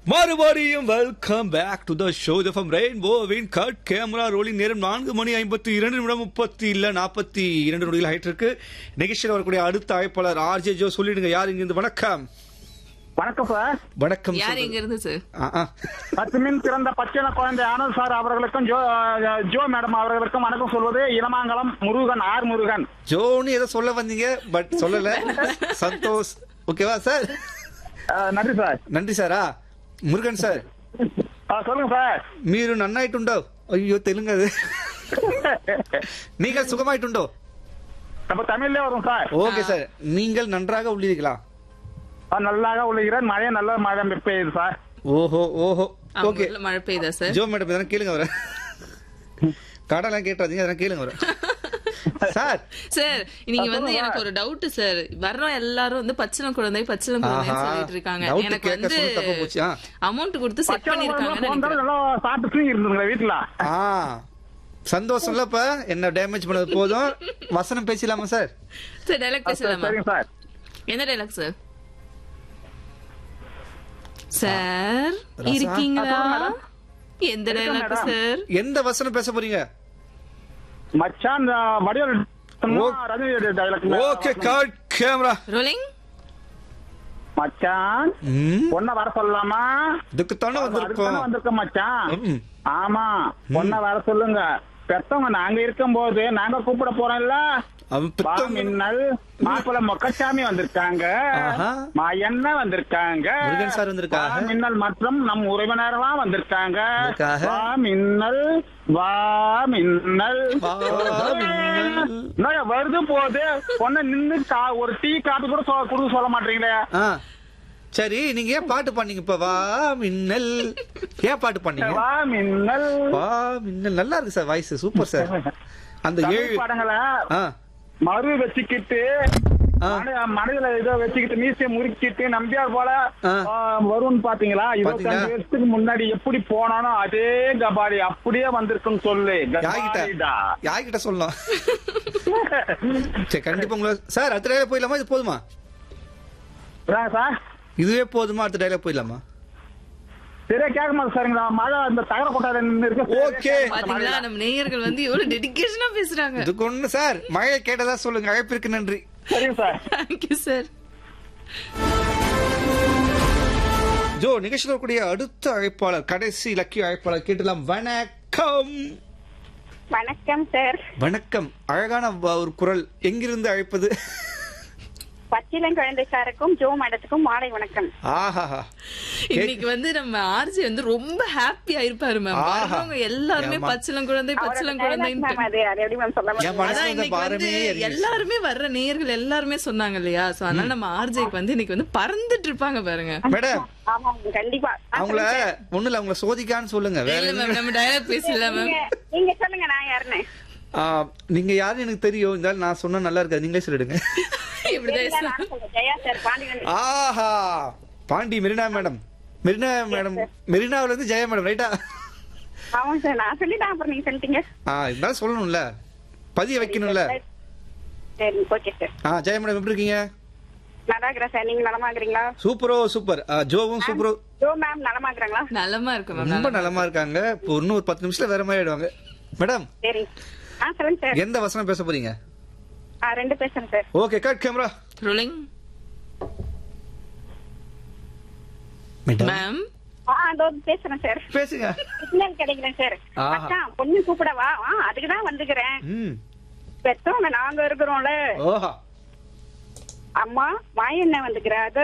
மறுபடியும் welcome back to the show from ரெயின்போவின் cut camera rolling நேரம் நான்கு மணி ஐம்பத்தி இரண்டு நிமிடம் முப்பத்தி இல்ல நாற்பத்தி இரண்டு நொடிகள் ஆயிட்டு இருக்கு நிகழ்ச்சியில் வரக்கூடிய அடுத்த அழைப்பாளர் ஆர்ஜே ஜோ சொல்லிடுங்க யார் இங்கிருந்து வணக்கம் வணக்கம் சார் வணக்கம் யார் சொல்லுங்க. இங்க இருந்து சார் ஆ, ஆ. பத்து மின் பிறந்த பச்சில குழந்தை ஆனந்த் சார் அவர்களுக்கும் ஜோ ஜோ மேடம் அவர்களுக்கும் வணக்கம் சொல்வது இளமாங்கலம் முருகன் ஆர் முருகன் ஜோன்னு ஏதோ சொல்ல வந்தீங்க பட் சொல்லல சந்தோஷ் ஓகேவா சார் அஹ், நன்றி சார் நன்றி சாரா முருகன் சார் அஹ், சொல்லுங்க சார் మీరు నన్నైతుండో అయ్యో తెలుగు అది நீங்கள் சுகமாயிட்டுண்டோ நம்ம தமிழ்ல வரும் சார் ஓகே சார் நீங்கள் நன்றாக உள்ளீர்களா அஹ், நல்லாக உள்ளிக்கிறேன் மழை நல்ல மழை பெய்யுது சார் ஓஹோ ஓஹோ அவங்க ஓகே ஊர்ல மழை பெய்யுதா சார் ஜோ மேடம் இதெல்லாம் கேளுங்க அவரை கடலாம் கேட்டாதீங்க அதெல்லாம் கேளுங்க அவரை சார் சார் நீங்க வந்து சொல்லுங்க. எனக்கு ஒரு டவுட் சார் வர்றோம் எல்லாரும் வந்து பச்சிலம் குழந்தை பச்சிலம் குழந்தைன்னு ஆஹா. சொல்லிட்டு இருக்காங்க Doubt எனக்கு கேட்க வந்து சொல்லி தப்பா போச்சு. ஆ. அமௌண்ட் கொடுத்து செட் பச்சை பண்ணிருக்காங்கன்னு போன் நினைக்கிறேன் நல்லா சாப்பிட்டு தூங்கி இருந்துங்களா வீட்டுல ஆ சந்தோஷம்ல இப்ப என்ன டேமேஜ் பண்ணது போதும் வசனம் பேசலாமா சார் சார் டைலாக் பேசலாமா சரிங்க சார் என்ன டைலாக் சார் சார் ரசா? இருக்கீங்களா ஆ, சொல்லுங்க மேடம். எந்த இருக்கேன் டைலாக் மேடம். சார் எந்த வசனம் பேச போறீங்க மச்சான் அஹ், வடிவேல் ஓ- Rajini dialogue. Okay cut camera rolling மச்சான் பொண்ண வர சொல்லலாமா இதுக்கு தானே அதுக்கு வந்திருக்கோம் வந்திருக்க மச்சான் ம். ஆமா பொண்ண வர சொல்லுங்க பெத்தவங்க நாங்க இருக்கும் போது நாங்க கூப்பிட போறோம்ல அவன் வா பித்தம் மின்னல் மாப்பிள்ள மொக்கச்சாமி வந்திருக்காங்க ஆஹா. மாயண்ண வந்திருக்காங்க முருகன் சார் வந்திருக்காங்க. வா மின்னல் மற்றும் நம் உறவினர்லாம் வந்திருக்காங்க வந்திருக்காங்க. வா மின்னல் வா மின்னல் வா மின்னல். என்னங்க வருது போகுது பொண்ணு நின்னு கா- ஒரு டீ காபி கூட சொ- கொடுக்க சொல்ல மாட்டீங்களே ஆ சரி நீங்க ஏன் பாட்டு பண்ணீங்க இப்ப வா மின்னல் ஏன் பாட்டு பண்ணீங்க வா மின்னல் வா மின்னல் நல்லா இருக்கு சார் வாய்ஸ் சூப்பர் சார் அந்த தமிழ் ஏழு படங்களை ஆ மறு வச்சுக்கிட்டு ஆ. மன- மனதுல ஏதோ வச்சுக்கிட்டு மீசைய முறுக்கிட்டு நம்பியார் போல ஆ. ஆ, வரும்னு பாத்தீங்களா பாத்தீங்களா? இருபத்தஞ்சு வருஷத்துக்கு முன்னாடி எப்படி போனானோ அதே கபாடி அப்படியே வந்திருக்குன்னு சொல்லு யார்கிட்ட கபாடிடா. யார்கிட்ட சொல்லலாம் சரி கண்டிப்பா உங்களை சார் அடுத்த டைலாக் போயிடலாமா இது போதுமா அதான் சார் இதுவே போதுமா அடுத்த டைலாக் போயிடலாமா சரியா கேட்க மாட்டேன் சாருங்களா மழை அந்த தகர கொட்டாத இருக்கு ஓகே. பாத்தீங்களா நம்ம நேயர்கள் வந்து எவ்வளவு டெடிகேஷனா பேசுறாங்க இதுக்கு ஒண்ணு சார் மழையை கேட்டதா சொல்லுங்க அழைப்பிற்கு நன்றி சரிங்க சார் தேங்க்யூ சார் ஜோ நிகழ்ச்சியில் வரக்கூடிய அடுத்த அழைப்பாளர் கடைசி லக்கி அழைப்பாளர் கேட்டலாம் வணக்கம் வணக்கம் சார் வணக்கம் அழகான வ- ஒரு குரல் எங்கிருந்து அழைப்பது பச்சிலன் குழந்தை சாருக்கும் ஜோ மேடத்துக்கும் மாலை வணக்கம் ஆஹாஹா இன்னைக்கு வந்து நம்ம ஆர்ஜி வந்து ரொம்ப ஹாப்பியா இருப்பாரு மேம் ஆஹா. வரவங்க எல்லாருமே ஏம்மா. பச்சிலம் குழந்தை அவரோட பச்சிலம் dialogue ma'am குழந்தை அது அது எப்படி மேம் சொல்ல என் முடியும் மனசுல அதான் இருந்த இன்னைக்கு வந்து பாரமே இறங்கிடுச்சு. எல்லாருமே வர்ற நேயர்கள் எல்லாருமே சொன்னாங்க இல்லையா சோ அதனால நம்ம ஆர்ஜேக்கு வந்து இன்னைக்கு வந்து பறந்துட்டு இருப்பாங்க பாருங்க மேடம் ஆமா கண்டிப்பா ஆ, அவங்கள சொல்லுங்க sir. ஒண்ணு இல்ல அவங்கள சோதிக்கான்னு சொல்லுங்க வேற இல்ல எதுவும் மேம் நம்ம டயலாக் பேசல மேம் நீங்க- நீங்க சொல்லுங்க நான் யாருன்னு ஆ, நீங்க யாருன்னு எனக்கு தெரியும் இருந்தாலும் நான் சொன்னா நல்லா இருக்காது நீங்களே சொல்லிடுங்க இப்படிதான் சரிங்களா? நானும் சொல்றேன். ஜெயா சார் பாண்டியன் ஆஹா பாண்டி மெரினா மேடம் மெரினா மேடம் மெரினாவுல இருந்து ஜெயா மேடம் ரைட்டா ஆமா சார் நான் சொல்லிட்டேன் அப்புறம் நீங்க சொல்லிட்டீங்க ஆ இருந்தாலும் சொல்லணும்ல பதிய வைக்கணும்ல சரி ஓகே சார் ஆ ஜெயா மேடம் எப்படி இருக்கீங்க நல்லா இருக்கிறேன் சார் நீங்க நலமா இருக்கிறீங்களா சூப்பரோ சூப்பர் ஆ, ஜோவும் சூப்பரோ ஜோ மேம் நலமா இருக்கிறாங்களா நலமா இருக்கு மேம் ரொம்ப நலமா இருக்காங்க இப்போ இன்னும் ஒரு பத்து நிமிஷத்துல வேற மாதிரி ஆயிடுவாங்க மேடம் சரி ஆ சொல்லுங்க சார் எந்த வசனம் பேச போறீங்க ஆ ரெண்டு பேசுறேன் sir okay cut camera rolling madam ஆ மேம் அதோ பேசுறேன் சார் பேசுங்க சிக்னல் கிடைக்கிறேன் சார் ஆஹா. மச்சான் பொண்ணு கூப்பிடவா ஆ அதுக்கு தான் வந்துக்கிறேன் ம் பெத்தவங்க நாங்க இருக்கிறோம்ல ஓஹா அம்மா மாயண்ண வந்துக்கிறாங்க